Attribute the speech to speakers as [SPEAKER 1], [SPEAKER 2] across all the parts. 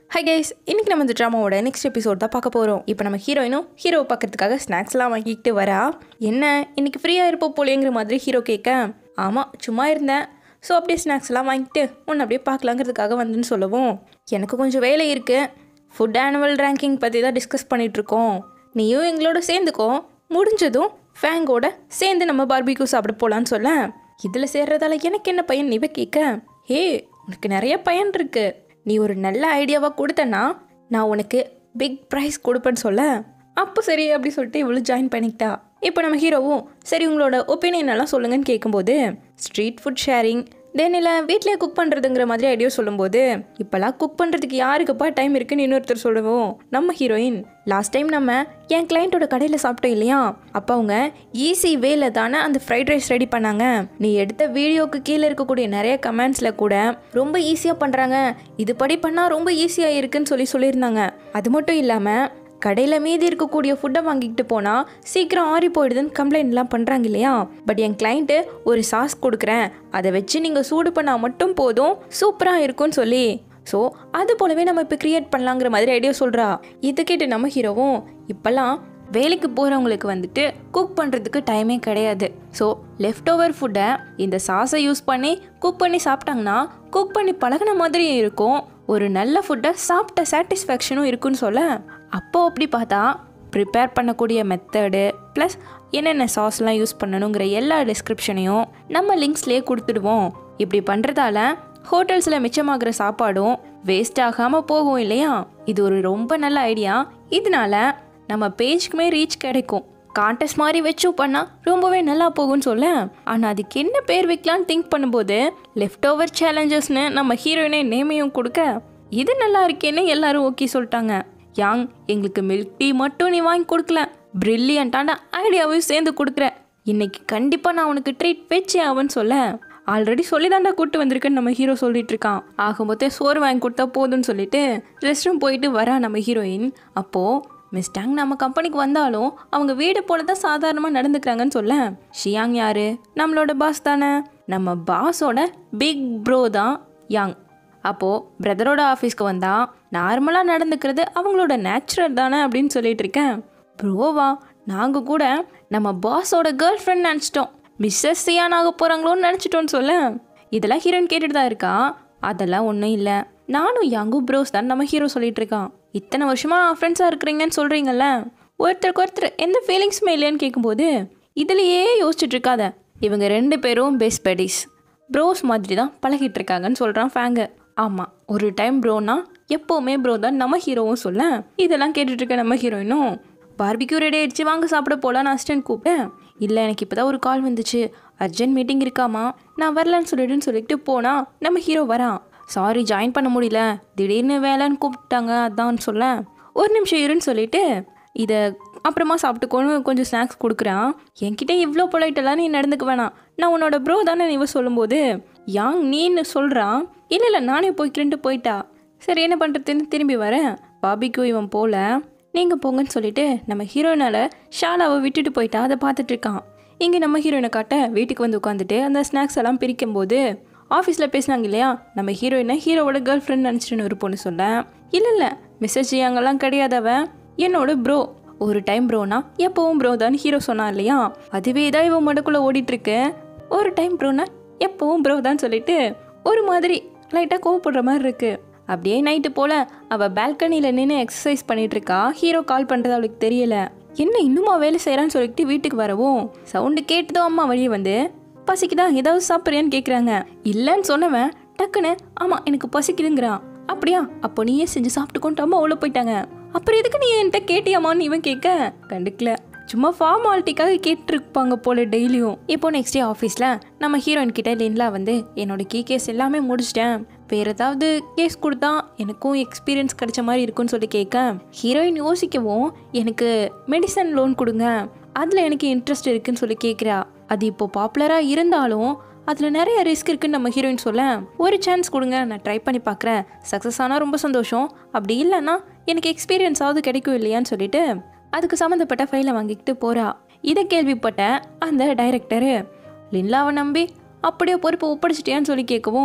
[SPEAKER 1] hi guys இன்னைக்கு நம்ம இந்த ட்ராமாவோட நெக்ஸ்ட் எபிசோட் தான் பார்க்க போகிறோம் இப்போ நம்ம ஹீரோயினும் ஹீரோ பார்க்கறதுக்காக ஸ்நாக்ஸ்லாம் வாங்கிக்கிட்டு வரா என்ன இன்னைக்கு ஃப்ரீயாக இருப்போம் போலேங்கிற மாதிரி ஹீரோ கேட்க ஆமாம் சும்மா இருந்தேன் ஸோ அப்படியே ஸ்நாக்ஸ்லாம் வாங்கிட்டு உன்னை அப்படியே பார்க்கலாங்கிறதுக்காக வந்துன்னு சொல்லவும் எனக்கு கொஞ்சம் வேலை இருக்குது ஃபுட் ஆனுவல் ரேங்கிங் பற்றி தான் டிஸ்கஸ் பண்ணிகிட்ருக்கோம் நீயும் எங்களோட சேர்ந்துக்கோ முடிஞ்சதும் ஃபேங்கோட சேர்ந்து நம்ம பார்பிக்யூ சாப்பிட போகலான்னு சொல்ல இதில் சேர்றதால எனக்கு என்ன பையன் இவ கேட்க ஹே உனக்கு நிறைய பயன் இருக்கு நீ ஒரு நல்ல ஐடியாவாக கொடுத்தனா நான் உனக்கு பிக் ப்ரைஸ் கொடுப்பேன்னு சொல்ல அப்போ சரி அப்படி சொல்லிட்டு இவ்வளோ ஜாயின் பண்ணிக்கிட்டா இப்போ நம்ம ஹீரோவும் சரி உங்களோட ஒப்பீனியன் எல்லாம் சொல்லுங்கன்னு கேட்கும்போது ஸ்ட்ரீட் ஃபுட் ஷேரிங் தென் இல்லை வீட்டிலே குக் பண்ணுறதுங்கிற மாதிரி ஐடியா சொல்லும்போது இப்போல்லாம் குக் பண்ணுறதுக்கு யாருக்குப்பா டைம் இருக்குன்னு இன்னொருத்தர் சொல்லுவோம் நம்ம ஹீரோயின் லாஸ்ட் டைம் நம்ம என் கிளைண்ட்டோட கடையில் சாப்பிட்டோம் இல்லையா அப்போ அவங்க ஈஸி வேல தானே அந்த ஃப்ரைட் ரைஸ் ரெடி பண்ணாங்க நீ எடுத்த வீடியோக்கு கீழே இருக்கக்கூடிய நிறைய கமெண்ட்ஸில் கூட ரொம்ப ஈஸியாக பண்ணுறாங்க இது படி பண்ணால் ரொம்ப ஈஸியாக இருக்குன்னு சொல்லி சொல்லியிருந்தாங்க அது மட்டும் இல்லாமல் கடையில் மீதி இருக்கக்கூடிய ஃபுட்டை வாங்கிக்கிட்டு போனால் சீக்கிரம் ஆறி போயிடுதுன்னு கம்ப்ளைண்ட்லாம் பண்ணுறாங்க இல்லையா பட் என் கிளைண்ட்டு ஒரு சாஸ் கொடுக்குறேன் அதை வச்சு நீங்கள் சூடு பண்ணால் மட்டும் போதும் சூப்பராக இருக்கும்னு சொல்லி ஸோ அது போலவே நம்ம இப்போ க்ரியேட் பண்ணலாங்கிற மாதிரி ஐடியா சொல்கிறா இது கேட்டு நம்ம ஹீரோவும் இப்போல்லாம் வேலைக்கு போகிறவங்களுக்கு வந்துட்டு குக் பண்ணுறதுக்கு டைமே கிடையாது ஸோ லெஃப்ட் ஓவர் ஃபுட்டை இந்த சாஸை யூஸ் பண்ணி குக் பண்ணி சாப்பிட்டாங்கன்னா குக் பண்ணி பழகின மாதிரியும் இருக்கும் ஒரு நல்ல ஃபுட்டை சாப்பிட்ட சாட்டிஸ்ஃபேக்ஷனும் இருக்குன்னு சொல்ல அப்போ அப்படி பார்த்தா ப்ரிப்பேர் பண்ணக்கூடிய மெத்தடு ப்ளஸ் என்னென்ன சாஸ்லாம் யூஸ் பண்ணணுங்கிற எல்லா டிஸ்கிரிப்ஷனையும் நம்ம லிங்க்ஸ்லேயே கொடுத்துடுவோம் இப்படி பண்ணுறதால ஹோட்டல்ஸில் மிச்சமாகிற சாப்பாடும் வேஸ்ட் ஆகாமல் போகும் இல்லையா இது ஒரு ரொம்ப நல்ல ஐடியா இதனால நம்ம பேஜ்க்குமே ரீச் கிடைக்கும் கான்டெஸ்ட் மாதிரி வச்சும் பண்ணால் ரொம்பவே நல்லா போகும்னு சொல்ல ஆனால் அதுக்கு என்ன பேர் வைக்கலான்னு திங்க் பண்ணும்போது லெஃப்ட் ஓவர் சேலஞ்சஸ்னு நம்ம ஹீரோயினே நேமையும் கொடுக்க இது நல்லா இருக்கேன்னு எல்லாரும் ஓகே சொல்லிட்டாங்க யாங் எங்களுக்கு மில்க் டீ மட்டும் நீ வாங்கி கொடுக்கல பிரில்லியண்ட்டான ஐடியாவையும் சேர்ந்து கொடுக்குற இன்னைக்கு கண்டிப்பாக நான் உனக்கு ட்ரீட் வச்சே ஆவன்னு சொல்ல ஆல்ரெடி சொல்லி தாண்டா கூப்பிட்டு வந்திருக்கேன்னு நம்ம ஹீரோ சொல்லிட்டு இருக்கான் ஆகும்போதே சோறு வாங்கி கொடுத்தா போதும்னு சொல்லிட்டு ரெஸ்ட் ரூம் போயிட்டு வரா நம்ம ஹீரோயின் அப்போது மிஸ் டாங் நம்ம கம்பெனிக்கு வந்தாலும் அவங்க வீடு போல தான் சாதாரணமாக நடந்துக்கிறாங்கன்னு சொல்ல ஷியாங் யாரு நம்மளோட பாஸ் தானே நம்ம பாஸோட பிக் ப்ரோ தான் யாங் அப்போது பிரதரோட ஆஃபீஸ்க்கு வந்தால் நார்மலாக நடந்துக்கிறது அவங்களோட நேச்சுரல் தானே அப்படின்னு சொல்லிட்டு இருக்கேன் ப்ரோவா நாங்கள் கூட நம்ம பாஸோட கேர்ள் ஃப்ரெண்ட் நினச்சிட்டோம் மிஸ்ஸஸ் சியான் ஆக போகிறாங்களோன்னு நினச்சிட்டோன்னு சொல்ல இதெல்லாம் ஹீரோயின் கேட்டுட்டு தான் இருக்கா அதெல்லாம் ஒன்றும் இல்லை நானும் யங்கு ப்ரோஸ் தான் நம்ம ஹீரோ சொல்லிட்டு இருக்கான் இத்தனை வருஷமாக ஃப்ரெண்ட்ஸாக இருக்கிறீங்கன்னு சொல்கிறீங்கல்ல ஒருத்தருக்கு ஒருத்தர் எந்த ஃபீலிங்ஸுமே இல்லையான்னு கேட்கும்போது இதுலேயே யோசிச்சுட்டு இருக்காத இவங்க ரெண்டு பேரும் பெஸ்ட் பெடிஸ் ப்ரோஸ் மாதிரி தான் பழகிட்டு இருக்காங்கன்னு சொல்கிறான் ஃபேங்க ஆமாம் ஒரு டைம் ப்ரோனா எப்போவுமே ப்ரோ தான் நம்ம ஹீரோவும் சொல்ல இதெல்லாம் கேட்டுட்டு இருக்க நம்ம ஹீரோயினும் பார்பிக்யூ ரெடி ஆயிடுச்சு வாங்க சாப்பிட போகலான்னு அசிஸ்டன்ட் கூப்பிட்டேன் இல்லை எனக்கு இப்போ தான் ஒரு கால் வந்துச்சு அர்ஜென்ட் மீட்டிங் இருக்காமா நான் வரலன்னு சொல்லிட்டுன்னு சொல்லிட்டு போனால் நம்ம ஹீரோ வரான் சாரி ஜாயின் பண்ண முடியல திடீர்னு வேலைன்னு கூப்பிட்டாங்க அதான் சொல்ல ஒரு நிமிஷம் இருன்னு சொல்லிட்டு இதை அப்புறமா சாப்பிட்டுக்கோன்னு கொஞ்சம் ஸ்நாக்ஸ் கொடுக்குறான் என்கிட்ட இவ்வளோ பொலைட்டெல்லாம் நீ நடந்துக்க வேணாம் நான் உன்னோட ப்ரோ தானே நீ சொல்லும்போது யாங் நீன்னு சொல்கிறான் இல்லை இல்லை நானே போய்க்கிறேன்ட்டு போயிட்டா சரி என்ன பண்ணுறதுன்னு திரும்பி வரேன் பாபிக்கு இவன் போல நீங்கள் போங்கன்னு சொல்லிட்டு நம்ம ஹீரோயினால் ஷாலாவை விட்டுட்டு போயிட்டா அதை பார்த்துட்டு இருக்கான் இங்கே நம்ம ஹீரோயினை காட்ட வீட்டுக்கு வந்து உட்காந்துட்டு அந்த ஸ்நாக்ஸ் எல்லாம் பிரிக்கும் போது ஆஃபீஸில் பேசினாங்க இல்லையா நம்ம ஹீரோயினை ஹீரோவோட கேர்ள் ஃப்ரெண்ட் நினச்சிட்டுன்னு ஒரு பொண்ணு சொல்ல இல்லை இல்லை மிஸ்ஸஸ் அங்கெல்லாம் கிடையாது அவன் என்னோட ப்ரோ ஒரு டைம் ப்ரோனா எப்பவும் ப்ரோ தான் ஹீரோ சொன்னான் இல்லையா அதுவே தான் இவன் மடக்குள்ளே ஓடிட்டுருக்கு ஒரு டைம் ப்ரோனா எப்பவும் ப்ரோ தான் சொல்லிட்டு ஒரு மாதிரி லைட்டாக கோவப்படுற மாதிரி இருக்கு அப்படியே நைட்டு போல அவள் பால்கனியில் நின்று எக்ஸசைஸ் பண்ணிட்டு இருக்கா ஹீரோ கால் பண்ணுறது அவளுக்கு தெரியல என்ன இன்னுமா வேலை செய்கிறான்னு சொல்லிட்டு வீட்டுக்கு வரவும் சவுண்டு கேட்டதோ அம்மா வெளியே வந்து பசிக்குதா ஏதாவது சாப்பிட்றியான்னு கேட்குறாங்க இல்லைன்னு சொன்னவன் டக்குன்னு ஆமாம் எனக்கு பசிக்குதுங்கிறான் அப்படியா அப்போ நீயே செஞ்சு சாப்பிட்டுக்கொண்டு அம்மா உள்ள போயிட்டாங்க அப்புறம் எதுக்கு நீ என்கிட்ட கேட்டியாமான்னு இவன் கேட்க கண்டுக்கல சும்மா ஃபார்மாலிட்டிக்காக கேட்டிருப்பாங்க போல டெய்லியும் இப்போ நெக்ஸ்ட் டே ஆஃபீஸில் நம்ம ஹீரோயின் கிட்ட லின்லா வந்து என்னோட கீ கேஸ் எல்லாமே முடிச்சிட்டேன் வேறு ஏதாவது கேஸ் கொடுத்தா எனக்கும் எக்ஸ்பீரியன்ஸ் கிடைச்ச மாதிரி இருக்கும்னு சொல்லி கேட்க ஹீரோயின் யோசிக்கவும் எனக்கு மெடிசன் லோன் கொடுங்க அதில் எனக்கு இன்ட்ரெஸ்ட் இருக்குன்னு சொல்லி கேட்குறா அது இப்போ பாப்புலராக இருந்தாலும் அதில் நிறைய ரிஸ்க் இருக்குன்னு நம்ம ஹீரோயின் சொல்ல ஒரு சான்ஸ் கொடுங்க நான் ட்ரை பண்ணி பார்க்குறேன் சக்ஸஸ் ஆனால் ரொம்ப சந்தோஷம் அப்படி இல்லைன்னா எனக்கு எக்ஸ்பீரியன்ஸாவது கிடைக்கும் இல்லையான்னு சொல்லிட்டு அதுக்கு சம்மந்தப்பட்ட ஃபைலை வாங்கிக்கிட்டு போகிறா இதை கேள்விப்பட்ட அந்த டைரக்டரு லின்லாவை நம்பி அப்படியே பொறுப்பை ஒப்படைச்சிட்டியான்னு சொல்லி கேட்கவும்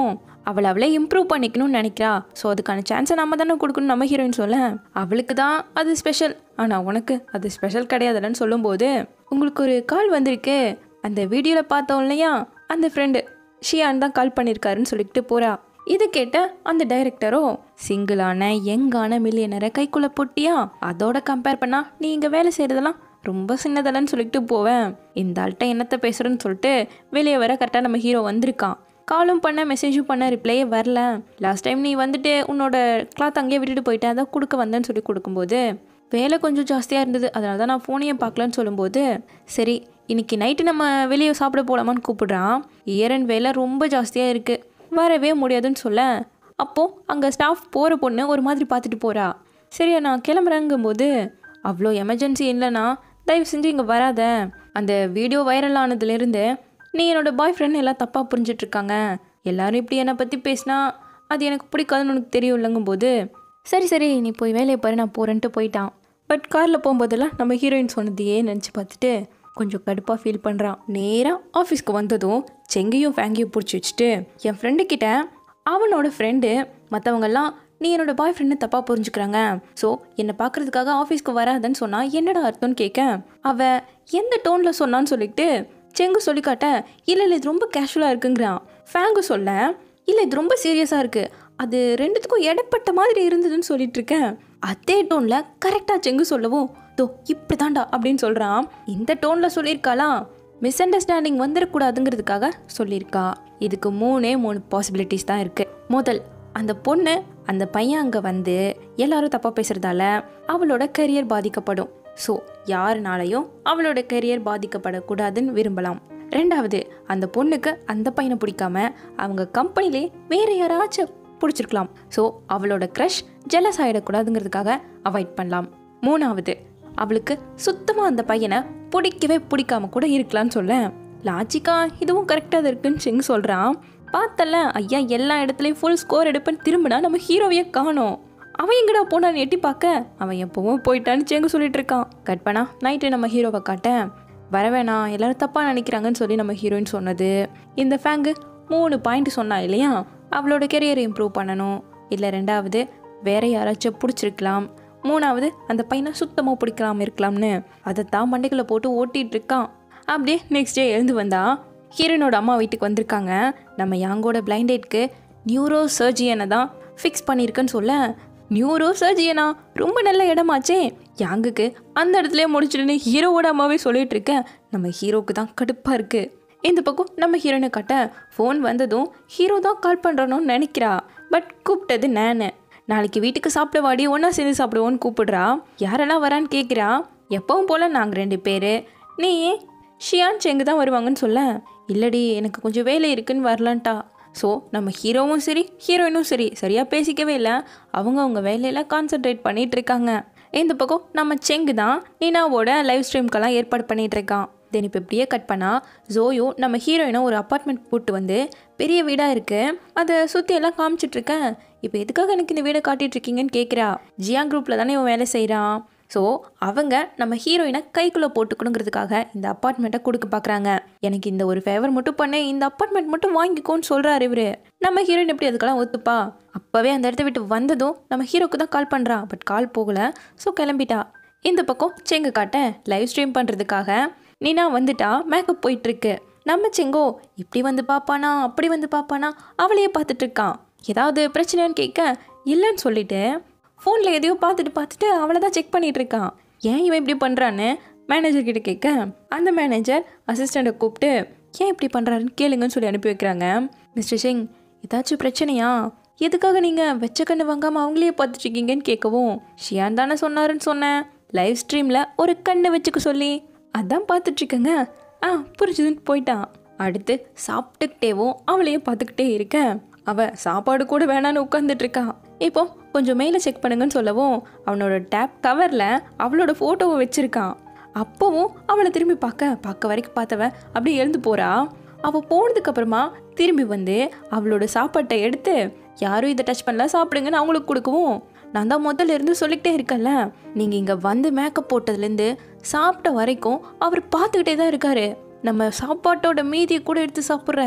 [SPEAKER 1] அவளை அவளே இம்ப்ரூவ் பண்ணிக்கணும்னு நினைக்கிறா ஸோ அதுக்கான சான்ஸை நம்ம தானே கொடுக்கணும் நம்ம ஹீரோயின் சொல்ல அவளுக்கு தான் அது ஸ்பெஷல் ஆனால் உனக்கு அது ஸ்பெஷல் கிடையாதுன்னு சொல்லும்போது உங்களுக்கு ஒரு கால் வந்திருக்கு அந்த வீடியோவில் பார்த்தோம் இல்லையா அந்த ஃப்ரெண்டு ஷியான் தான் கால் பண்ணியிருக்காருன்னு சொல்லிட்டு போறா இது கேட்ட அந்த டைரக்டரோ சிங்கிளான யங்கான மில்லியனரை கைக்குள்ள போட்டியா அதோட கம்பேர் பண்ணா நீ இங்கே வேலை செய்கிறதெல்லாம் ரொம்ப சின்னதலன்னு சொல்லிட்டு போவேன் இந்த ஆள்கிட்ட என்னத்த பேசுறேன்னு சொல்லிட்டு வெளியே வர கரெக்டாக நம்ம ஹீரோ வந்திருக்கான் காலும் பண்ண மெசேஜும் பண்ண ரிப்ளையே வரல லாஸ்ட் டைம் நீ வந்துட்டு உன்னோட கிளாத் அங்கேயே விட்டுட்டு போயிட்டேன் அதான் கொடுக்க வந்தேன்னு சொல்லி கொடுக்கும்போது வேலை கொஞ்சம் ஜாஸ்தியாக இருந்தது அதனால தான் நான் ஃபோனையும் பார்க்கலன்னு சொல்லும்போது சரி இன்னைக்கு நைட்டு நம்ம வெளியே சாப்பிட போகலாமான்னு கூப்பிடுறான் இயரன் வேலை ரொம்ப ஜாஸ்தியாக இருக்குது வரவே முடியாதுன்னு சொல்ல அப்போது அங்கே ஸ்டாஃப் போகிற பொண்ணு ஒரு மாதிரி பார்த்துட்டு போகிறா சரியா நான் கிளம்புறேங்கும்போது அவ்வளோ எமர்ஜென்சி இல்லைன்னா தயவு செஞ்சு இங்கே வராத அந்த வீடியோ வைரல் ஆனதுலேருந்து நீ என்னோட பாய் ஃப்ரெண்ட் எல்லாம் தப்பாக புரிஞ்சிட்ருக்காங்க எல்லாரும் இப்படி என்னை பற்றி பேசினா அது எனக்கு பிடிக்காதுன்னு உனக்கு தெரியும் இல்லைங்கும்போது சரி சரி நீ போய் வேலையை பாரு நான் போகிறேன்ட்டு போயிட்டான் பட் காரில் போகும்போதெல்லாம் நம்ம ஹீரோயின் சொன்னதையே நினச்சி பார்த்துட்டு கொஞ்சம் கடுப்பாக ஃபீல் பண்ணுறான் நேராக ஆஃபீஸ்க்கு வந்ததும் செங்கையும் ஃபேங்கையும் பிடிச்சி வச்சுட்டு என் ஃப்ரெண்டு கிட்ட அவனோட ஃப்ரெண்டு மற்றவங்கெல்லாம் நீ என்னோட பாய் ஃப்ரெண்டு தப்பாக புரிஞ்சுக்கிறாங்க ஸோ என்னை பார்க்கறதுக்காக ஆஃபீஸ்க்கு வராதன்னு சொன்னா என்னடா அர்த்தம்னு கேட்க அவ எந்த டோனில் சொன்னான்னு சொல்லிட்டு செங்கு சொல்லி காட்ட இல்லை இல்லை இது ரொம்ப கேஷுவலாக இருக்குங்கிறான் ஃபேங்கு சொல்ல இல்லை இது ரொம்ப சீரியஸாக இருக்குது அது ரெண்டுத்துக்கும் இடப்பட்ட மாதிரி இருந்ததுன்னு சொல்லிட்டு இருக்கேன் அதே டோனில் கரெக்டாக செங்கு சொல்லவும் தோ இப்படி தாண்டா அப்படின்னு சொல்கிறான் இந்த டோனில் சொல்லியிருக்காளா மிஸ் அண்டர்ஸ்டாண்டிங் வந்துடக்கூடாதுங்கிறதுக்காக சொல்லியிருக்கா இதுக்கு மூணே மூணு பாசிபிலிட்டிஸ் தான் இருக்குது முதல் அந்த பொண்ணு அந்த பையன் அங்கே வந்து எல்லாரும் தப்பாக பேசுகிறதால அவளோட கரியர் பாதிக்கப்படும் ஸோ யாருனாலையும் அவளோட கரியர் பாதிக்கப்படக்கூடாதுன்னு விரும்பலாம் ரெண்டாவது அந்த பொண்ணுக்கு அந்த பையனை பிடிக்காம அவங்க கம்பெனிலே வேற யாராச்சும் பிடிச்சிருக்கலாம் ஸோ அவளோட க்ரஷ் ஜெலஸ் ஆகிடக்கூடாதுங்கிறதுக்காக அவாய்ட் பண்ணலாம் மூணாவது அவளுக்கு சுத்தமாக அந்த பையனை பிடிக்கவே பிடிக்காம கூட இருக்கலாம்னு சொல்ல லாஜிக்கா இதுவும் கரெக்டாக தான் இருக்குன்னு சிங் சொல்கிறான் பார்த்தல ஐயா எல்லா இடத்துலையும் ஃபுல் ஸ்கோர் எடுப்பேன்னு திரும்பினா நம்ம ஹீரோவையே காணோம் அவன் எங்கடா போனான்னு எட்டி பார்க்க அவன் எப்பவும் போயிட்டான்னு சேங்க சொல்லிட்டு இருக்கான் கட் பண்ணா நைட்டு நம்ம ஹீரோவை காட்ட வர வேணாம் எல்லாரும் தப்பாக நினைக்கிறாங்கன்னு சொல்லி நம்ம ஹீரோயின் சொன்னது இந்த ஃபேங்கு மூணு பாயிண்ட் சொன்னா இல்லையா அவளோட கெரியரை இம்ப்ரூவ் பண்ணணும் இல்லை ரெண்டாவது வேற யாராச்சும் பிடிச்சிருக்கலாம் மூணாவது அந்த பையனை சுத்தமாக பிடிக்காம இருக்கலாம்னு அதை தான் மண்டைக்குள்ள போட்டு ஓட்டிட்டு இருக்கான் அப்படியே நெக்ஸ்ட் டே எழுந்து வந்தா ஹீரோனோட அம்மா வீட்டுக்கு வந்திருக்காங்க நம்ம யாங்கோட பிளைண்ட் டேட்க்கு நியூரோ சர்ஜியனை தான் ஃபிக்ஸ் பண்ணியிருக்கேன்னு சொல்ல நியூரோ சர்ஜியனா ரொம்ப நல்ல இடமாச்சே யாங்குக்கு அந்த இடத்துல முடிச்சிடுன்னு ஹீரோவோட அம்மாவே சொல்லிட்டு இருக்க நம்ம ஹீரோக்கு தான் கடுப்பாக இருக்குது இந்த பக்கம் நம்ம ஹீரோனை காட்ட ஃபோன் வந்ததும் ஹீரோ தான் கால் பண்ணுறணும்னு நினைக்கிறா பட் கூப்பிட்டது நானு நாளைக்கு வீட்டுக்கு சாப்பிட வாடி ஒன்றா சேர்ந்து சாப்பிடுவோன்னு கூப்பிடுறா யாரெல்லாம் வரான்னு கேட்குறா எப்பவும் போல் நாங்கள் ரெண்டு பேர் நீ ஷியான் செங்கு தான் வருவாங்கன்னு சொல்ல இல்லடி எனக்கு கொஞ்சம் வேலை இருக்குன்னு வரலான்ட்டா ஸோ நம்ம ஹீரோவும் சரி ஹீரோயினும் சரி சரியாக பேசிக்கவே இல்லை அவங்க அவங்க வேலையில கான்சென்ட்ரேட் பண்ணிட்டு இருக்காங்க இந்த பக்கம் நம்ம செங்கு தான் நீனாவோட லைவ் ஸ்ட்ரீம்க்கெல்லாம் ஏற்பாடு பண்ணிட்டு இருக்கான் தென் இப்போ இப்படியே கட் பண்ணால் ஜோயோ நம்ம ஹீரோயினும் ஒரு அப்பார்ட்மெண்ட் கூட்டு வந்து பெரிய வீடாக இருக்குது அதை சுற்றி எல்லாம் காமிச்சிட்டு இருக்கேன் இப்போ எதுக்காக எனக்கு இந்த வீடை காட்டிட்டு இருக்கீங்கன்னு கேட்குறா ஜியா குரூப்பில் தானே இவன் வேலை செய்கிறான் ஸோ அவங்க நம்ம ஹீரோயினை கைக்குள்ளே போட்டுக்கணுங்கிறதுக்காக இந்த அப்பார்ட்மெண்ட்டை கொடுக்க பார்க்குறாங்க எனக்கு இந்த ஒரு ஃபேவர் மட்டும் பண்ணு இந்த அப்பார்ட்மெண்ட் மட்டும் வாங்கிக்கோன்னு சொல்கிறாரு இவர் நம்ம ஹீரோயின் எப்படி அதுக்கெல்லாம் ஒத்துப்பா அப்போவே அந்த இடத்த விட்டு வந்ததும் நம்ம ஹீரோக்கு தான் கால் பண்ணுறா பட் கால் போகலை ஸோ கிளம்பிட்டா இந்த பக்கம் செங்கு காட்ட லைவ் ஸ்ட்ரீம் பண்ணுறதுக்காக நீனா வந்துட்டா மேக்கப் போயிட்டுருக்கு நம்ம செங்கோ இப்படி வந்து பார்ப்பானா அப்படி வந்து பார்ப்பானா அவளையே பார்த்துட்டு இருக்கான் ஏதாவது பிரச்சனைன்னு கேட்க இல்லைன்னு சொல்லிட்டு ஃபோனில் எதையோ பார்த்துட்டு பார்த்துட்டு அவளை தான் செக் பண்ணிட்டு இருக்கான் ஏன் இவன் இப்படி பண்ணுறான்னு மேனேஜர் கிட்ட கேட்க அந்த மேனேஜர் அசிஸ்டண்ட்டை கூப்பிட்டு ஏன் இப்படி பண்ணுறாருன்னு கேளுங்கன்னு சொல்லி அனுப்பி வைக்கிறாங்க மிஸ்டர் சிங் ஏதாச்சும் பிரச்சனையா எதுக்காக நீங்கள் வெச்ச கண்ணு வாங்காமல் அவங்களையே பார்த்துட்டு இருக்கீங்கன்னு கேட்கவும் ஷியான் தானே சொன்னாருன்னு சொன்னேன் லைவ் ஸ்ட்ரீமில் ஒரு கண்ணை வச்சுக்க சொல்லி அதான் பார்த்துட்ருக்கேங்க ஆ புரிஞ்சுதுன்னு போயிட்டான் அடுத்து சாப்பிட்டுக்கிட்டேவும் அவளையும் பார்த்துக்கிட்டே இருக்க அவ சாப்பாடு கூட வேணான்னு உட்காந்துட்டு இருக்கா இப்போ கொஞ்சம் மேலே செக் பண்ணுங்கன்னு சொல்லவும் அவனோட டேப் கவரில் அவளோட ஃபோட்டோவை வச்சிருக்கான் அப்போவும் அவளை திரும்பி பார்க்க பார்க்க வரைக்கும் பார்த்தவ அப்படியே எழுந்து போறா அவள் போனதுக்கு அப்புறமா திரும்பி வந்து அவளோட சாப்பாட்டை எடுத்து யாரும் இதை டச் பண்ணல சாப்பிடுங்கன்னு அவங்களுக்கு கொடுக்கவும் நான் தான் முதல்ல இருந்து சொல்லிக்கிட்டே இருக்கேன்ல நீங்கள் இங்கே வந்து மேக்கப் போட்டதுலேருந்து சாப்பிட்ட வரைக்கும் அவர் பார்த்துக்கிட்டே தான் இருக்காரு நம்ம சாப்பாட்டோட மீதியை கூட எடுத்து சாப்பிட்றாரு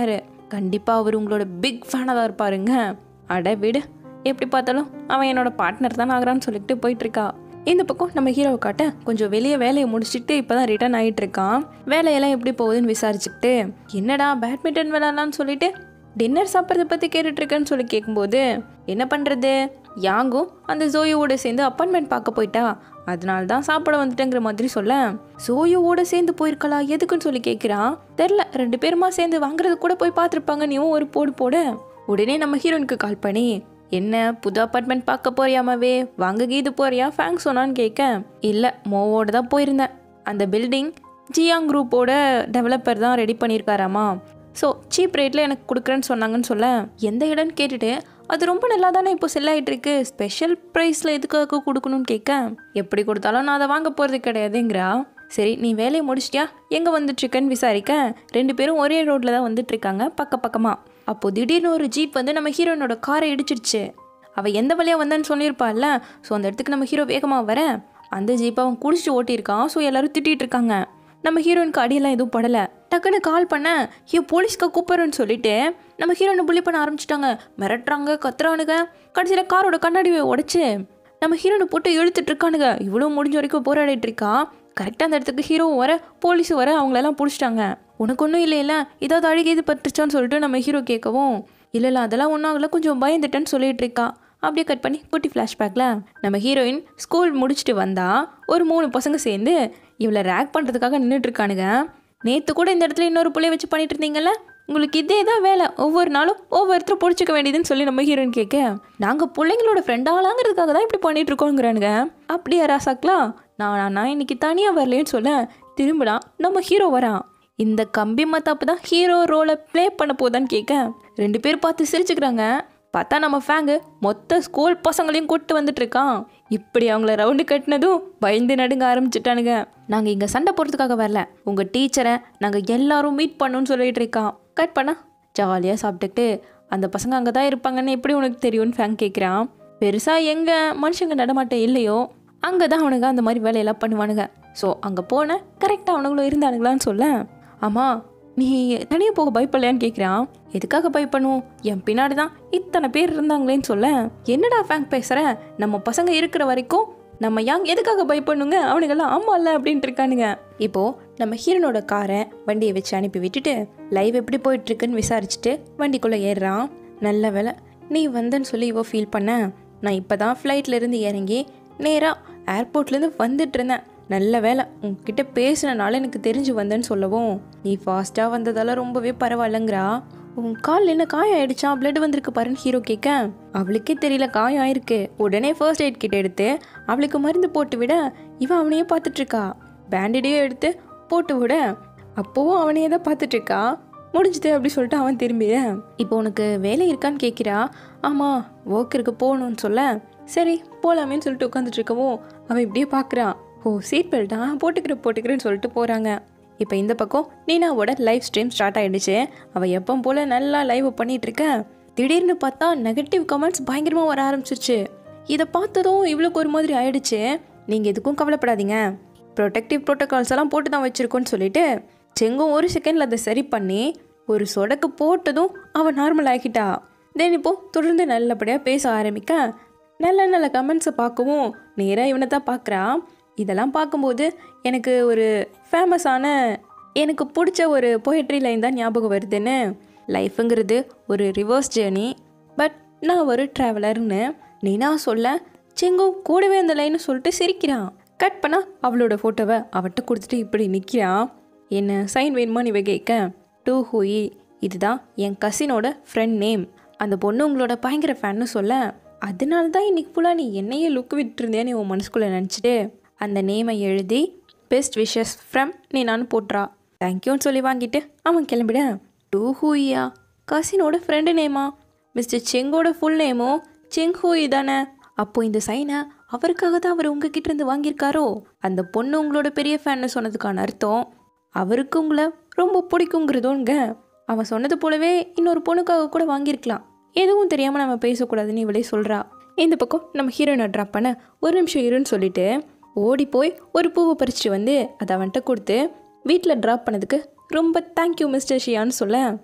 [SPEAKER 1] கண்டிப்பாக அவர் உங்களோட பிக் ஃபேனாக தான் இருப்பாருங்க அட விடு எப்படி பார்த்தாலும் அவன் என்னோட பார்ட்னர் தான் ஆகிறான்னு சொல்லிட்டு போயிட்டு இருக்கா இந்த பக்கம் நம்ம ஹீரோவை காட்ட கொஞ்சம் வெளியே வேலையை முடிச்சுட்டு இப்போ தான் ரிட்டர்ன் ஆகிட்டு இருக்கான் வேலையெல்லாம் எப்படி போகுதுன்னு விசாரிச்சுக்கிட்டு என்னடா பேட்மிண்டன் விளாட்லான்னு சொல்லிட்டு டின்னர் சாப்பிட்றத பற்றி கேட்டுட்ருக்கேன்னு சொல்லி கேட்கும்போது என்ன பண்ணுறது யாங்கும் அந்த ஜோயோவோட சேர்ந்து அப்பாயின்மெண்ட் பார்க்க போயிட்டா அதனால தான் சாப்பிட வந்துட்டேங்கிற மாதிரி சொல்ல ஜோயோவோட சேர்ந்து போயிருக்கலா எதுக்குன்னு சொல்லி கேட்குறான் தெரில ரெண்டு பேருமா சேர்ந்து வாங்குறது கூட போய் பார்த்துருப்பாங்க நீவும் ஒரு போடு போட உடனே நம்ம ஹீரோனுக்கு கால் பண்ணி என்ன புது அப்பார்ட்மெண்ட் பார்க்க போறியாமாவே வாங்க கீது போறியா ஃபேங்க் சொன்னான்னு கேட்க இல்லை மோவோட தான் போயிருந்தேன் அந்த பில்டிங் ஜியாங் குரூப்போட டெவலப்பர் தான் ரெடி பண்ணியிருக்காராமா ஸோ சீப் ரேட்டில் எனக்கு கொடுக்குறேன்னு சொன்னாங்கன்னு சொல்ல எந்த இடம்னு கேட்டுட்டு அது ரொம்ப நல்லா தானே இப்போ செல் ஆகிட்டு இருக்கு ஸ்பெஷல் ப்ரைஸில் எதுக்காக கொடுக்கணும்னு கேட்க எப்படி கொடுத்தாலும் நான் அதை வாங்க போகிறது கிடையாதுங்கிறா சரி நீ வேலையை முடிச்சிட்டியா எங்கே வந்துட்டுருக்கன்னு விசாரிக்க ரெண்டு பேரும் ஒரே ரோட்டில் தான் வந்துட்டுருக்காங்க பக்க பக்கமாக அப்போ திடீர்னு ஒரு ஜீப் வந்து நம்ம ஹீரோயினோட காரை இடிச்சிருச்சு அவள் எந்த வழியாக வந்தான்னு சொல்லியிருப்பாள்ல ஸோ அந்த இடத்துக்கு நம்ம ஹீரோ வேகமாக வர அந்த ஜீப்பை அவன் குடிச்சிட்டு ஓட்டியிருக்கான் ஸோ எல்லாரும் திட்டிகிட்டு இருக்காங்க நம்ம ஹீரோயினுக்கு அடியெல்லாம் எதுவும் படலை டக்குன்னு கால் பண்ண ஐயோ போலீஸ்க்கு கூப்பிட்றேன்னு சொல்லிட்டு நம்ம ஹீரோயினை புள்ளி பண்ண ஆரம்பிச்சிட்டாங்க மிரட்டுறாங்க கத்துறானுங்க கடைசியில் காரோட கண்ணாடியை உடைச்சு நம்ம ஹீரோனை போட்டு இழுத்துட்டு இருக்கானுங்க இவ்வளோ முடிஞ்ச வரைக்கும் போராடிட்டு இருக்கா கரெக்டாக அந்த இடத்துக்கு ஹீரோவும் வர போலீஸும் வர அவங்களெல்லாம் பிடிச்சிட்டாங்க உனக்கு ஒன்றும் இல்லை இல்லை ஏதாவது அழுகி இது பட்டுச்சான்னு சொல்லிட்டு நம்ம ஹீரோ கேட்கவும் இல்லை இல்லை அதெல்லாம் ஒன்றும் ஆகல கொஞ்சம் பயந்துட்டேன்னு சொல்லிட்டு இருக்கா அப்படியே கட் பண்ணி குட்டி ஃப்ளாஷ்பேக்கில் நம்ம ஹீரோயின் ஸ்கூல் முடிச்சுட்டு வந்தா ஒரு மூணு பசங்க சேர்ந்து இவளை ரேக் பண்ணுறதுக்காக நின்றுட்டு இருக்கானுங்க நேற்று கூட இந்த இடத்துல இன்னொரு புள்ளைய வச்சு பண்ணிட்டு இருந்தீங்கல்ல உங்களுக்கு இதே தான் வேலை ஒவ்வொரு நாளும் ஒவ்வொருத்தரும் பிடிச்சிக்க வேண்டியதுன்னு சொல்லி நம்ம ஹீரோயின் கேட்க நாங்கள் பிள்ளைங்களோட ஃப்ரெண்டாகலாங்கிறதுக்காக தான் இப்படி பண்ணிட்டு இருக்கோங்கிறானுங்க அப்படியா ராசாக்களா நான் நான் இன்னைக்கு தனியாக வரலைன்னு சொல்ல திரும்பினா நம்ம ஹீரோ வரான் இந்த கம்பி மத்தாப்பு தான் ஹீரோ ரோலை ப்ளே பண்ண போதான்னு கேட்க ரெண்டு பேர் பார்த்து சிரிச்சுக்கிறாங்க பார்த்தா நம்ம ஃபேங்கு மொத்த ஸ்கூல் பசங்களையும் கூப்பிட்டு வந்துட்டு இருக்கான் இப்படி அவங்கள ரவுண்டு கட்டினதும் பயந்து நடுங்க ஆரம்பிச்சிட்டானுங்க நாங்கள் இங்கே சண்டை போடுறதுக்காக வரல உங்கள் டீச்சரை நாங்கள் எல்லாரும் மீட் பண்ணணும்னு சொல்லிட்டு இருக்கான் கட் பண்ணா ஜாலியாக சாப்பிட்டுக்கிட்டு அந்த பசங்க அங்கே தான் இருப்பாங்கன்னு எப்படி உனக்கு தெரியும்னு ஃபேங் கேட்குறான் பெருசாக எங்கே மனுஷங்க நடமாட்டம் இல்லையோ அங்கே தான் அவனுங்க அந்த மாதிரி வேலையெல்லாம் பண்ணுவானுங்க ஸோ அங்கே போன கரெக்டாக அவனுங்களும் இருந்தானுங்களான்னு சொல்ல ஆமாம் நீ தனியாக போக பயப்படலையான்னு கேட்குறான் எதுக்காக பயப்படணும் என் பின்னாடி தான் இத்தனை பேர் இருந்தாங்களேன்னு சொல்ல என்னடா ஃபேங்க் பேசுகிற நம்ம பசங்க இருக்கிற வரைக்கும் நம்ம யாங் எதுக்காக பயப்படணுங்க அவனுங்கெல்லாம் ஆமா இல்ல அப்படின்ட்டு இருக்கானுங்க இப்போ நம்ம ஹீரோனோட காரை வண்டியை வச்சு அனுப்பி விட்டுட்டு லைவ் எப்படி போயிட்டு இருக்குன்னு விசாரிச்சுட்டு வண்டிக்குள்ள ஏறுறான் நல்ல வேலை நீ வந்தேன்னு சொல்லி இவ ஃபீல் பண்ண நான் இப்போ தான் ஃப்ளைட்ல இருந்து இறங்கி நேராக ஏர்போர்ட்லேருந்து வந்துட்டு இருந்தேன் நல்ல வேலை உன்கிட்ட பேசினனால எனக்கு தெரிஞ்சு வந்தேன்னு சொல்லவும் நீ ஃபாஸ்ட்டாக வந்ததால ரொம்பவே பரவாயில்லங்கிறா உன் கால் என்ன காயம் ஆயிடுச்சா பிளட் வந்திருக்கு பாருன்னு ஹீரோ கேட்க அவளுக்கே தெரியல காயம் ஆயிருக்கு உடனே ஃபர்ஸ்ட் எய்ட் கிட்ட எடுத்து அவளுக்கு மருந்து போட்டு விட இவன் அவனையே பார்த்துட்டு இருக்கா பேண்டேடையும் எடுத்து போட்டு விட அப்போவும் அவனையே தான் பார்த்துட்டு இருக்கா முடிஞ்சுது அப்படி சொல்லிட்டு அவன் திரும்பிய இப்போ உனக்கு வேலை இருக்கான்னு கேட்கிறா ஆமாம் ஒர்க் இருக்கு போகணும்னு சொல்ல சரி போகலாமேன்னு சொல்லிட்டு உட்காந்துட்டு இருக்கவும் அவன் இப்படியே பார்க்குறான் ஓ சீட் பெல்ட்டா போட்டுக்கிறேன் போட்டுக்கிறேன்னு சொல்லிட்டு போகிறாங்க இப்போ இந்த பக்கம் நீனாவோட லைவ் ஸ்ட்ரீம் ஸ்டார்ட் ஆயிடுச்சு அவள் எப்போ போல் நல்லா லைவ் பண்ணிட்டு இருக்க திடீர்னு பார்த்தா நெகட்டிவ் கமெண்ட்ஸ் பயங்கரமாக வர ஆரம்பிச்சிருச்சு இதை பார்த்ததும் இவளுக்கு ஒரு மாதிரி ஆயிடுச்சு நீங்கள் எதுக்கும் கவலைப்படாதீங்க ப்ரொடெக்டிவ் ப்ரோட்டோகால்ஸ் எல்லாம் போட்டு தான் வச்சுருக்கோன்னு சொல்லிட்டு செங்கும் ஒரு செகண்டில் அதை சரி பண்ணி ஒரு சொடக்கு போட்டதும் அவன் நார்மல் ஆக்கிட்டா தென் இப்போ தொடர்ந்து நல்லபடியாக பேச ஆரம்பிக்க நல்ல நல்ல கமெண்ட்ஸை பார்க்கவும் நேராக இவனை தான் பார்க்குறா இதெல்லாம் பார்க்கும்போது எனக்கு ஒரு ஃபேமஸான எனக்கு பிடிச்ச ஒரு போயட்ரி லைன் தான் ஞாபகம் வருதுன்னு லைஃபுங்கிறது ஒரு ரிவர்ஸ் ஜேர்னி பட் நான் ஒரு ட்ராவலர்னு நீனா சொல்ல செங்கும் கூடவே அந்த லைன்னு சொல்லிட்டு சிரிக்கிறான் கட் பண்ணா அவளோட ஃபோட்டோவை அவட்ட கொடுத்துட்டு இப்படி நிற்கிறான் என்ன சைன் வேணுமா நீ கேட்க டூ ஹூயி இதுதான் என் கசினோட ஃப்ரெண்ட் நேம் அந்த பொண்ணு உங்களோட பயங்கர ஃபேன்னு சொல்ல அதனால தான் இன்னைக்கு ஃபுல்லாக நீ என்னையே லுக் விட்டுருந்தேன்னு உன் மனசுக்குள்ளே நினச்சிட்டு அந்த நேமை எழுதி பெஸ்ட் விஷஸ் ஃப்ரம் நீ நான் போட்டுறா தேங்க்யூன்னு சொல்லி வாங்கிட்டு அவன் கிளம்பிட டூ ஹூயா கசினோட ஃப்ரெண்டு நேமா மிஸ்டர் செங்கோட ஃபுல் நேமோ செங் ஹூயி தானே அப்போ இந்த சைனை அவருக்காக தான் அவர் உங்ககிட்ட இருந்து வாங்கியிருக்காரோ அந்த பொண்ணு உங்களோட பெரிய ஃபேன்னு சொன்னதுக்கான அர்த்தம் அவருக்கு உங்களை ரொம்ப பிடிக்குங்கிறதோங்க அவன் சொன்னது போலவே இன்னொரு பொண்ணுக்காக கூட வாங்கியிருக்கலாம் எதுவும் தெரியாமல் நம்ம பேசக்கூடாதுன்னு இவளே சொல்கிறா இந்த பக்கம் நம்ம ஹீரோயினை ட்ராப் பண்ண ஒரு நிமிஷம் இருன்னு சொல்லிட்டு ஓடி போய் ஒரு பூவை பறிச்சுட்டு வந்து அதை அவன்கிட்ட கொடுத்து வீட்டில் ட்ராப் பண்ணதுக்கு ரொம்ப தேங்க்யூ மிஸ்டர் ஷியான்னு சொல்ல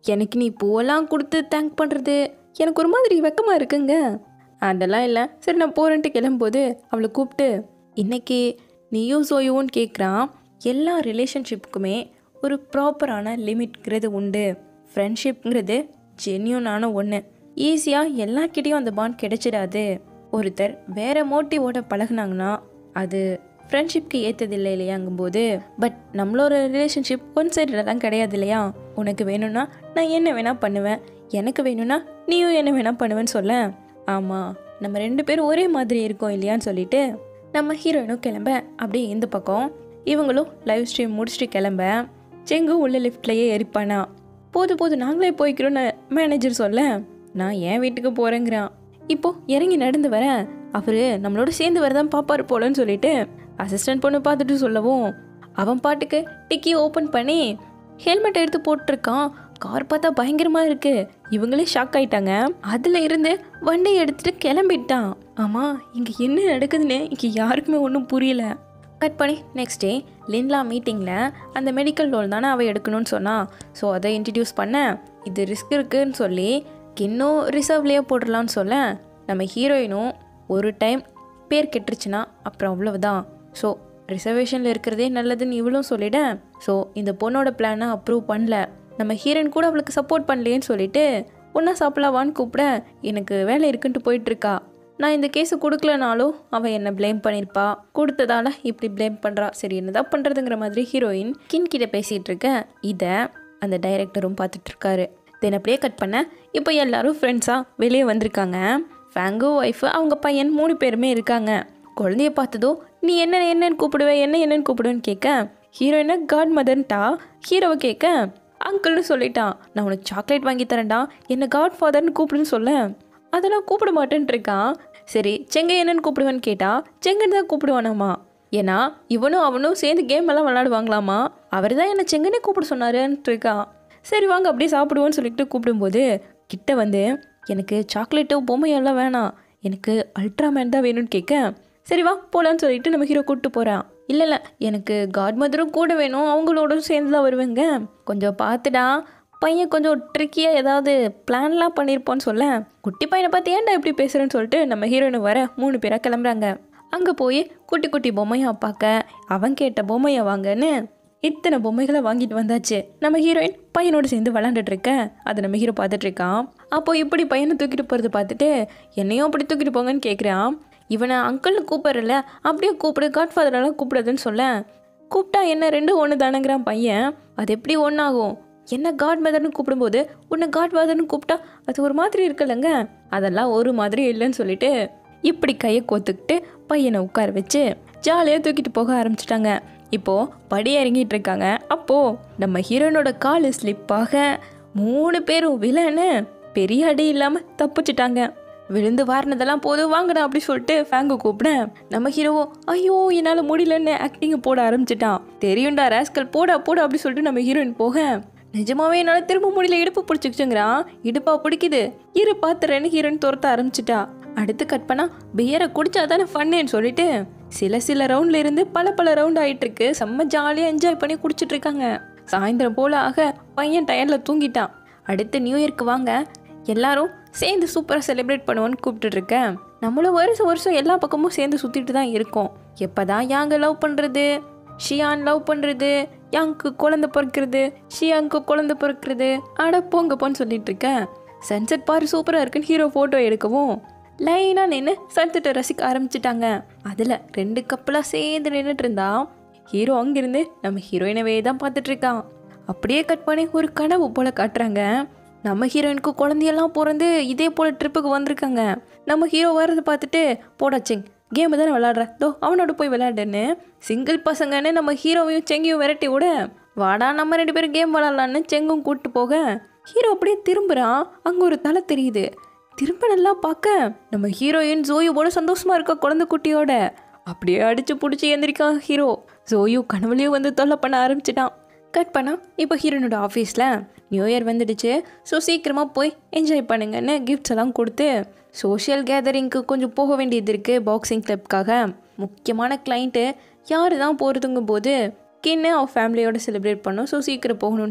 [SPEAKER 1] எனக்கு நீ பூவெல்லாம் கொடுத்து தேங்க் பண்ணுறது எனக்கு ஒரு மாதிரி வெக்கமாக இருக்குங்க அதெல்லாம் இல்லை சரி நான் போகிறேன்ட்டு கிளம்பும்போது அவளை கூப்பிட்டு இன்னைக்கு நீயும் சோயுவும் கேட்குறான் எல்லா ரிலேஷன்ஷிப்புக்குமே ஒரு ப்ராப்பரான லிமிட்ங்கிறது உண்டு ஃப்ரெண்ட்ஷிப்ங்கிறது ஜென்யூனான ஒன்று ஈஸியாக எல்லார்கிட்டேயும் அந்த பாண்ட் கிடைச்சிடாது ஒருத்தர் வேற மோட்டிவோட பழகுனாங்கன்னா அது ஃப்ரெண்ட்ஷிப்க்கு ஏற்றதில்லை இல்லையாங்கும்போது பட் நம்மளோட ரிலேஷன்ஷிப் ஒன் சைடில் தான் கிடையாது இல்லையா உனக்கு வேணும்னா நான் என்ன வேணால் பண்ணுவேன் எனக்கு வேணும்னா நீயும் என்ன வேணால் பண்ணுவேன்னு சொல்ல ஆமாம் நம்ம ரெண்டு பேரும் ஒரே மாதிரி இருக்கோம் இல்லையான்னு சொல்லிட்டு நம்ம ஹீரோயினும் கிளம்ப அப்படியே இந்த பக்கம் இவங்களும் லைவ் ஸ்ட்ரீம் முடிச்சுட்டு கிளம்ப செங்கு உள்ள லிஃப்ட்லேயே எரிப்பானா போது போது நாங்களே போய்க்கிறோன்னு மேனேஜர் சொல்ல நான் என் வீட்டுக்கு போகிறேங்கிறான் இப்போ இறங்கி நடந்து வரேன் அவரு நம்மளோட சேர்ந்து வரதான் பாப்பாரு போலன்னு சொல்லிட்டு அசிஸ்டன்ட் பொண்ணு பார்த்துட்டு சொல்லவும் அவன் பாட்டுக்கு டிக்கி ஓப்பன் பண்ணி ஹெல்மெட் எடுத்து போட்டிருக்கான் கார் பார்த்தா பயங்கரமா இருக்கு இவங்களே ஷாக் ஆயிட்டாங்க அதுல இருந்து வண்டியை எடுத்துட்டு கிளம்பிட்டான் ஆமா இங்க என்ன நடக்குதுன்னு இங்க யாருக்குமே ஒன்றும் புரியல கட் பண்ணி நெக்ஸ்ட் டே லின்லா மீட்டிங்கில் அந்த மெடிக்கல் லோன் தானே அவள் எடுக்கணும்னு சொன்னா ஸோ அதை இன்ட்ரடியூஸ் பண்ண இது ரிஸ்க் இருக்குன்னு சொல்லி இன்னும் ரிசர்வ்லேயே போட்டுடலான்னு சொல்ல நம்ம ஹீரோயினும் ஒரு டைம் பேர் கெட்டுருச்சுன்னா அப்புறம் அவ்வளவுதான் ஸோ ரிசர்வேஷனில் இருக்கிறதே நல்லதுன்னு இவளும் சொல்லிட ஸோ இந்த பொண்ணோட பிளானை அப்ரூவ் பண்ணல நம்ம ஹீரோயின் கூட அவளுக்கு சப்போர்ட் பண்ணலையேன்னு சொல்லிட்டு ஒன்றா சாப்பிடலாவான்னு கூப்பிட எனக்கு வேலை இருக்குன்ட்டு போயிட்டுருக்கா நான் இந்த கேஸை கொடுக்கலனாலும் அவள் என்னை ப்ளேம் பண்ணியிருப்பா கொடுத்ததால இப்படி ப்ளேம் பண்ணுறா சரி என்னதான் பண்ணுறதுங்கிற மாதிரி ஹீரோயின் கின் கிட்ட பேசிகிட்டு இருக்க இதை அந்த டைரக்டரும் பார்த்துட்டு இருக்காரு தென் அப்படியே கட் பண்ண இப்போ எல்லாரும் ஃப்ரெண்ட்ஸாக வெளியே வந்திருக்காங்க ஃபேங்கு ஒய்ஃபு அவங்க பையன் மூணு பேருமே இருக்காங்க குழந்தைய பார்த்ததும் நீ என்ன என்னன்னு கூப்பிடுவே என்ன என்னன்னு கூப்பிடுவேன்னு கேட்க ஹீரோயினை காட் மதர்ன்ட்டா ஹீரோவை கேட்க அங்கிள்னு சொல்லிட்டான் நான் உனக்கு சாக்லேட் வாங்கி தரேன்டா என்ன காட் ஃபாதர்னு கூப்பிடுன்னு சொல்ல அதெல்லாம் கூப்பிட மாட்டேன்ட்டு இருக்கான் சரி செங்க என்னன்னு கூப்பிடுவேன்னு கேட்டா செங்கன்னு தான் கூப்பிடுவானாமா ஏன்னா இவனும் அவனும் சேர்ந்து கேம் எல்லாம் விளாடுவாங்களாமா அவர் தான் என்னை செங்கனே கூப்பிட சொன்னாருன்ட்டு இருக்கான் சரி வாங்க அப்படியே சாப்பிடுவோன்னு சொல்லிட்டு கூப்பிடும்போது கிட்ட வந்து எனக்கு சாக்லேட்டோ பொம்மையெல்லாம் வேணாம் எனக்கு அல்ட்ராமேன் தான் வேணும்னு கேட்க சரி வா போகலான்னு சொல்லிட்டு நம்ம ஹீரோ கூப்பிட்டு போகிறான் இல்லை இல்லை எனக்கு காட் மதரும் கூட வேணும் அவங்களோட சேர்ந்து தான் வருவேங்க கொஞ்சம் பார்த்துடா பையன் கொஞ்சம் ட்ரிக்கியாக ஏதாவது பிளான்லாம் பண்ணியிருப்போன்னு சொல்ல குட்டி பையனை பார்த்து ஏன்டா இப்படி பேசுகிறேன்னு சொல்லிட்டு நம்ம ஹீரோயினை வர மூணு பேராக கிளம்புறாங்க அங்கே போய் குட்டி குட்டி பொம்மையா பார்க்க அவன் கேட்ட பொம்மையை வாங்கன்னு இத்தனை பொம்மைகளை வாங்கிட்டு வந்தாச்சு நம்ம ஹீரோயின் பையனோட சேர்ந்து விளாண்டுட்டு இருக்க அதை நம்ம ஹீரோ பார்த்துட்டு இருக்கான் அப்போ இப்படி பையனை தூக்கிட்டு போகிறத பார்த்துட்டு என்னையும் அப்படி தூக்கிட்டு போங்கன்னு கேட்குறான் இவனை அங்கிள்னு கூப்பிட்றல அப்படியே கூப்பிடு காட் ஃபாதரெல்லாம் கூப்பிடுதுன்னு சொல்ல கூப்பிட்டா என்ன ரெண்டும் ஒன்று தானேங்கிறான் பையன் அது எப்படி ஒன்றாகும் என்ன காட் மதர்னு கூப்பிடும்போது உன்னை காட் ஃபாதர்னு கூப்பிட்டா அது ஒரு மாதிரி இருக்குல்லங்க அதெல்லாம் ஒரு மாதிரி இல்லைன்னு சொல்லிட்டு இப்படி கையை கோத்துக்கிட்டு பையனை உட்கார வச்சு ஜாலியாக தூக்கிட்டு போக ஆரம்பிச்சிட்டாங்க இப்போ படி இறங்கிட்டு இருக்காங்க அப்போ நம்ம ஹீரோயினோட காலு ஸ்லிப்பாக மூணு பேரும் விலன்னு பெரிய அடி இல்லாமல் தப்பிச்சிட்டாங்க விழுந்து வாரினதெல்லாம் போதும் வாங்கடா அப்படி சொல்லிட்டு ஃபேங்கு கூப்பிட நம்ம ஹீரோவோ ஐயோ என்னால் முடியலன்னு ஆக்டிங்கை போட ஆரம்பிச்சிட்டான் தெரியும்டா ராஸ்கல் போடா போடா அப்படி சொல்லிட்டு நம்ம ஹீரோயின் போக நிஜமாவே என்னால் திரும்ப முடியல இடுப்பு பிடிச்சிக்கிச்சுங்கிறான் இடுப்பா பிடிக்குது இரு பாத்துறேன்னு ஹீரோயின் துரத்த ஆரம்பிச்சிட்டா அடுத்து கட் பண்ணா பியரை குடிச்சா தானே ஃபன்னேன்னு சொல்லிட்டு சில சில ரவுண்ட்ல இருந்து பல பல ரவுண்ட் ஆயிட்டு இருக்கு செம்ம ஜாலியாக என்ஜாய் பண்ணி குடிச்சிட்டு இருக்காங்க சாயந்தரம் போல ஆக பையன் டயர்ல தூங்கிட்டான் அடுத்து நியூ இயர்க்கு வாங்க எல்லாரும் சேர்ந்து சூப்பராக செலிப்ரேட் பண்ணுவோன்னு கூப்பிட்டு இருக்கேன் நம்மளும் வருஷம் வருஷம் எல்லா பக்கமும் சேர்ந்து சுற்றிட்டு தான் இருக்கோம் எப்போதான் யாங்க லவ் பண்ணுறது ஷியான் லவ் பண்ணுறது யாங்க்கு குழந்தை பிறக்கிறது ஷியாங்க்கு குழந்தை பிறக்கிறது அட போங்க போன்னு சொல்லிட்டு இருக்கேன் சன்செட் பாரு சூப்பராக இருக்குன்னு ஹீரோ ஃபோட்டோ எடுக்கவும் லைனாக நின்று சன்செட்டை ரசிக்க ஆரம்பிச்சிட்டாங்க அதில் ரெண்டு கப்பலாக சேர்ந்து நின்றுட்டு இருந்தா ஹீரோ அங்கிருந்து நம்ம ஹீரோயினவே தான் பார்த்துட்டு இருக்கான் அப்படியே கட் பண்ணி ஒரு கனவு போல காட்டுறாங்க நம்ம ஹீரோயினுக்கு குழந்தையெல்லாம் பிறந்து இதே போல் ட்ரிப்புக்கு வந்திருக்காங்க நம்ம ஹீரோ வர்றதை பார்த்துட்டு போடாச்சிங் கேம் தானே விளாட்ற தோ அவனோட போய் விளையாடுன்னு சிங்கிள் பசங்கன்னு நம்ம ஹீரோவையும் செங்கியும் விரட்டி விட வாடா நம்ம ரெண்டு பேரும் கேம் விளாட்லான்னு செங்கும் கூப்பிட்டு போக ஹீரோ அப்படியே திரும்புகிறான் அங்கே ஒரு தலை தெரியுது திரும்ப நல்லா பார்க்க நம்ம ஹீரோயின் ஜோயோட சந்தோஷமா இருக்க குழந்தை குட்டியோட அப்படியே அடிச்சு பிடிச்சி எந்திரிக்கான் ஹீரோ ஜோயு கனவுலையும் வந்து தொல்லை பண்ண ஆரம்பிச்சிட்டான் கட் பண்ணா இப்போ ஹீரோனோட ஆஃபீஸில் நியூ இயர் வந்துடுச்சு ஸோ சீக்கிரமாக போய் என்ஜாய் பண்ணுங்கன்னு கிஃப்ட்ஸ் எல்லாம் கொடுத்து சோஷியல் கேதரிங்க்கு கொஞ்சம் போக வேண்டியது இருக்குது பாக்ஸிங் கிளப்காக முக்கியமான கிளைண்ட்டு யார் தான் போகிறதுங்கும் போது கின்னு அவள் ஃபேமிலியோட செலிப்ரேட் பண்ணோம் ஸோ சீக்கிரம் போகணுன்ட்டா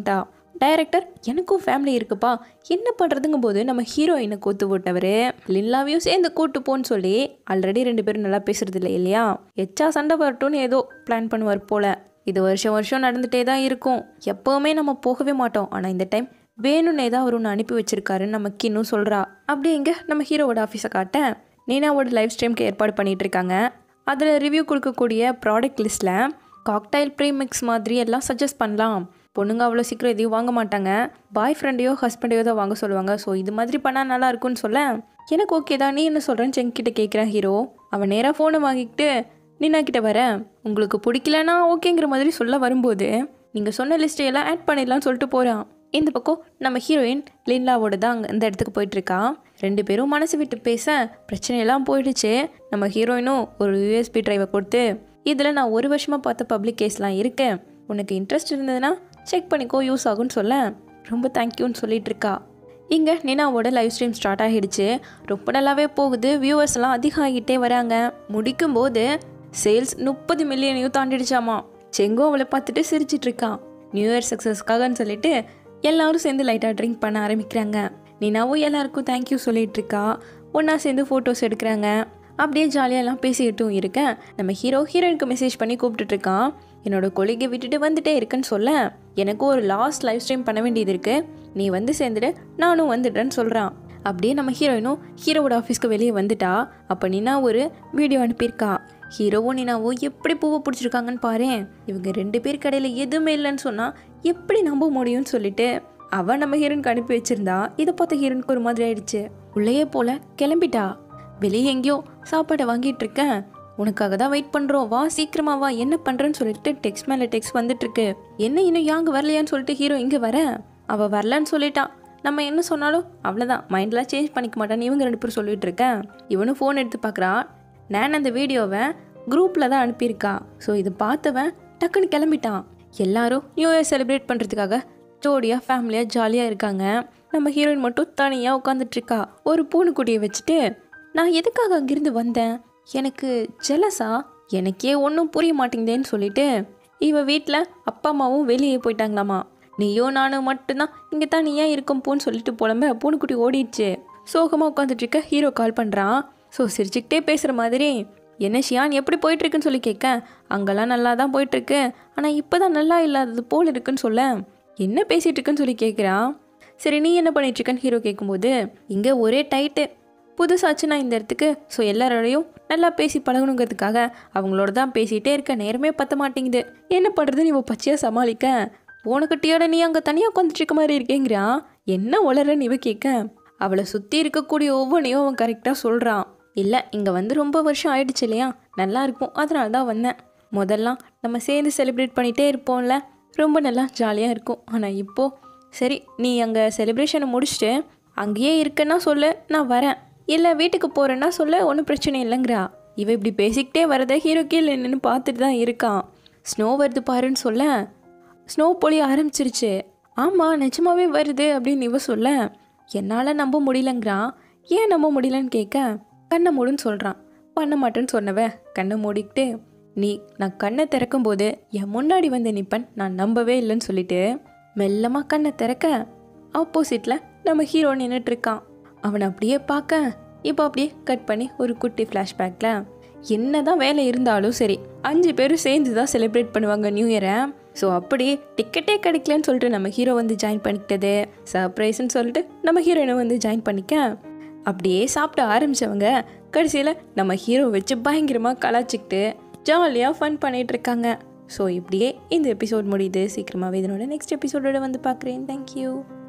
[SPEAKER 1] டைரக்டர் எனக்கும் ஃபேமிலி இருக்குப்பா என்ன பண்ணுறதுங்கும் போது நம்ம ஹீரோயினை கூத்து போட்டவர் லில்லாவையும் சேர்ந்து கூட்டு போன்னு சொல்லி ஆல்ரெடி ரெண்டு பேரும் நல்லா பேசுறது இல்லை இல்லையா எச்சா சண்டை வரட்டும்னு ஏதோ பிளான் பண்ணுவார் போல இது வருஷம் வருஷம் நடந்துகிட்டே தான் இருக்கும் எப்போவுமே நம்ம போகவே மாட்டோம் ஆனால் இந்த டைம் வேணும்னே தான் அவர் ஒன்று அனுப்பி வச்சிருக்காருன்னு நம்ம கின்னும் சொல்கிறா அப்படியே இங்கே நம்ம ஹீரோவோட ஆஃபீஸை காட்டேன் நீனாவோட லைவ் ஸ்ட்ரீம்க்கு ஏற்பாடு பண்ணிட்டு இருக்காங்க அதில் ரிவ்யூ கொடுக்கக்கூடிய ப்ராடக்ட் லிஸ்ட்டில் காக்டைல் ப்ரீமிக்ஸ் மாதிரி எல்லாம் சஜஸ்ட் பண்ணலாம் பொண்ணுங்க அவ்வளோ சீக்கிரம் எதையும் வாங்க மாட்டாங்க பாய் ஃப்ரெண்டையோ ஹஸ்பண்டையோ தான் வாங்க சொல்லுவாங்க ஸோ இது மாதிரி பண்ணால் நல்லா இருக்கும்னு சொல்ல எனக்கு ஓகே தான் நீ என்ன சொல்கிறேன்னு செங்கிட்ட கேட்குறேன் ஹீரோ அவன் நேராக ஃபோனை வாங்கிக்கிட்டு நீனா கிட்ட வரேன் உங்களுக்கு பிடிக்கலனா ஓகேங்கிற மாதிரி சொல்ல வரும்போது நீங்கள் சொன்ன லிஸ்ட்டை எல்லாம் ஆட் பண்ணிடலாம்னு சொல்லிட்டு போகிறான் இந்த பக்கம் நம்ம ஹீரோயின் லின்லாவோட தான் அங்கே இந்த இடத்துக்கு போயிட்டுருக்கா ரெண்டு பேரும் மனசு விட்டு பேச பிரச்சனையெல்லாம் போயிடுச்சு நம்ம ஹீரோயினும் ஒரு யூஎஸ்பி டிரைவை கொடுத்து இதில் நான் ஒரு வருஷமாக பார்த்த பப்ளிக் கேஸ்லாம் இருக்கேன் உனக்கு இன்ட்ரெஸ்ட் இருந்ததுன்னா செக் பண்ணிக்கோ யூஸ் ஆகும்னு சொல்ல ரொம்ப தேங்க்யூன்னு சொல்லிட்டு இருக்கா இங்கே நினாவோட லைவ் ஸ்ட்ரீம் ஸ்டார்ட் ஆகிடுச்சு ரொம்ப நல்லாவே போகுது வியூவர்ஸ் எல்லாம் அதிகம் ஆகிட்டே வராங்க முடிக்கும் போது சேல்ஸ் முப்பது மில்லியனையும் தாண்டிடுச்சாமா செங்கோ அவளை பார்த்துட்டு சிரிச்சிட்டு இருக்கான் நியூ இயர் சக்ஸஸ்க்காகன்னு சொல்லிட்டு எல்லாரும் சேர்ந்து லைட்டாக ட்ரிங்க் பண்ண ஆரம்பிக்கிறாங்க நினாவும் எல்லாருக்கும் தேங்க்யூ சொல்லிட்டு இருக்கா ஒன்றா சேர்ந்து ஃபோட்டோஸ் எடுக்கிறாங்க அப்படியே ஜாலியாலாம் பேசிக்கிட்டும் இருக்கேன் நம்ம ஹீரோ ஹீரோயினுக்கு மெசேஜ் பண்ணி கூப்பிட்டுட்டு இருக்கான் என்னோட கொலிகை விட்டுட்டு வந்துட்டே இருக்கேன்னு சொல்ல எனக்கும் ஒரு லாஸ்ட் லைவ் ஸ்ட்ரீம் பண்ண வேண்டியது இருக்கு நீ வந்து சேர்ந்துடு நானும் வந்துடுறேன்னு சொல்கிறான் அப்படியே நம்ம ஹீரோயினும் ஹீரோவோட ஆஃபீஸ்க்கு வெளியே வந்துட்டா அப்போ நினா ஒரு வீடியோ அனுப்பியிருக்கா ஹீரோவும் நினாவும் எப்படி பூவை பிடிச்சிருக்காங்கன்னு பாரேன் இவங்க ரெண்டு பேர் கடையில் எதுவுமே இல்லைன்னு சொன்னால் எப்படி நம்ப முடியும்னு சொல்லிட்டு அவன் நம்ம ஹீரோனுக்கு அனுப்பி வச்சிருந்தா இதை பார்த்த ஹீரோனுக்கு ஒரு மாதிரி ஆயிடுச்சு உள்ளேயே போல கிளம்பிட்டா வெளியே எங்கேயோ சாப்பாடை வாங்கிட்டு இருக்கேன் உனக்காக தான் வெயிட் பண்ணுறோம் வா சீக்கிரமா வா என்ன பண்ணுறேன்னு சொல்லிட்டு டெக்ஸ்ட் மேலே டெக்ஸ்ட் வந்துட்டு இருக்கு என்ன இன்னும் யாங்க வரலையான்னு சொல்லிட்டு ஹீரோ இங்கே வர அவள் வரலன்னு சொல்லிட்டான் நம்ம என்ன சொன்னாலும் அவ்வளோதான் மைண்ட்லாம் சேஞ்ச் பண்ணிக்க மாட்டான்னு இவங்க ரெண்டு பேரும் சொல்லிட்டு இருக்கேன் இவனும் ஃபோன் எடுத்து பார்க்குறான் நான் அந்த வீடியோவை குரூப்பில் தான் அனுப்பியிருக்கா ஸோ இதை பார்த்தவன் டக்குன்னு கிளம்பிட்டான் எல்லாரும் நியூ இயர் செலிப்ரேட் பண்ணுறதுக்காக ஜோடியாக ஃபேமிலியாக ஜாலியாக இருக்காங்க நம்ம ஹீரோயின் மட்டும் தனியாக உட்காந்துட்ருக்கா ஒரு பூனைக்குட்டியை வச்சுட்டு நான் எதுக்காக அங்கிருந்து வந்தேன் எனக்கு ஜெலஸா எனக்கே ஒன்றும் புரிய மாட்டேங்குதேன்னு சொல்லிட்டு இவ வீட்டில் அப்பா அம்மாவும் வெளியே போயிட்டாங்களாமா நீயோ நானும் மட்டும்தான் இங்கே தான் நீ ஏன் இருக்கும் போன்னு சொல்லிட்டு புலம்ப பூனைக்குட்டி ஓடிடுச்சு சோகமாக உட்காந்துட்டு இருக்க ஹீரோ கால் பண்ணுறான் ஸோ சிரிச்சுக்கிட்டே பேசுகிற மாதிரி என்ன ஷியான் எப்படி போயிட்டுருக்குன்னு சொல்லி கேட்க அங்கெல்லாம் நல்லா தான் போயிட்டுருக்கு ஆனால் இப்போ தான் நல்லா இல்லாதது போல் இருக்குன்னு சொல்ல என்ன பேசிகிட்டு இருக்குன்னு சொல்லி கேட்குறான் சரி நீ என்ன பண்ணிட்டுருக்கன்னு ஹீரோ கேட்கும்போது இங்கே ஒரே டைட்டு புதுசாச்சு நான் இந்த இடத்துக்கு ஸோ எல்லாரோடையும் நல்லா பேசி பழகணுங்கிறதுக்காக அவங்களோட தான் பேசிகிட்டே இருக்க நேரமே பத்த மாட்டேங்குது என்ன பண்ணுறதுன்னு இவ பச்சையாக சமாளிக்க போனக்கட்டியோட நீ அங்கே தனியாக உட்காந்துட்டு இருக்க மாதிரி இருக்கேங்கிறான் என்ன உளறன்னு இவ கேட்க அவளை சுற்றி இருக்கக்கூடிய ஒவ்வொன்றையும் அவன் கரெக்டாக சொல்கிறான் இல்லை இங்கே வந்து ரொம்ப வருஷம் ஆயிடுச்சு இல்லையா நல்லா இருக்கும் அதனால தான் வந்தேன் முதல்லாம் நம்ம சேர்ந்து செலிப்ரேட் பண்ணிகிட்டே இருப்போம்ல ரொம்ப நல்லா ஜாலியாக இருக்கும் ஆனால் இப்போது சரி நீ அங்கே செலிப்ரேஷனை முடிச்சுட்டு அங்கேயே இருக்கேன்னா சொல்லு நான் வரேன் இல்லை வீட்டுக்கு போகிறேன்னா சொல்ல ஒன்றும் பிரச்சனை இல்லைங்கிறா இவ இப்படி பேசிக்கிட்டே வரதை ஹீரோ கீழே நின்று பார்த்துட்டு தான் இருக்கான் ஸ்னோ வருது பாருன்னு சொல்ல ஸ்னோ பொழிய ஆரம்பிச்சிருச்சு ஆமாம் நிஜமாவே வருது அப்படின்னு இவ சொல்ல என்னால் நம்ப முடியலங்கிறான் ஏன் நம்ப முடியலன்னு கேட்க கண்ணை மூடுன்னு சொல்கிறான் பண்ண மாட்டேன்னு சொன்னவ கண்ணை மூடிக்கிட்டு நீ நான் கண்ணை திறக்கும் போது என் முன்னாடி வந்து நிப்பன் நான் நம்பவே இல்லைன்னு சொல்லிட்டு மெல்லமாக கண்ணை திறக்க ஆப்போசிட்டில் நம்ம ஹீரோ நின்றுட்டு இருக்கான் அவனை அப்படியே பார்க்க இப்போ அப்படியே கட் பண்ணி ஒரு குட்டி ஃப்ளாஷ்பேக்கில் என்னதான் வேலை இருந்தாலும் சரி அஞ்சு பேரும் சேர்ந்து தான் செலிப்ரேட் பண்ணுவாங்க நியூ இயரை ஸோ அப்படி டிக்கெட்டே கிடைக்கலன்னு சொல்லிட்டு நம்ம ஹீரோ வந்து ஜாயின் பண்ணிக்கிட்டது சர்ப்ரைஸ்ன்னு சொல்லிட்டு நம்ம ஹீரோயினை வந்து ஜாயின் பண்ணிக்க அப்படியே சாப்பிட ஆரம்பிச்சவங்க கடைசியில் நம்ம ஹீரோ வச்சு பயங்கரமாக கலாச்சிக்கிட்டு ஜாலியாக ஃபன் பண்ணிட்டு இருக்காங்க ஸோ இப்படியே இந்த எபிசோட் முடியுது சீக்கிரமாகவே இதனோட நெக்ஸ்ட் எபிசோடோட வந்து பார்க்குறேன் தேங்க்யூ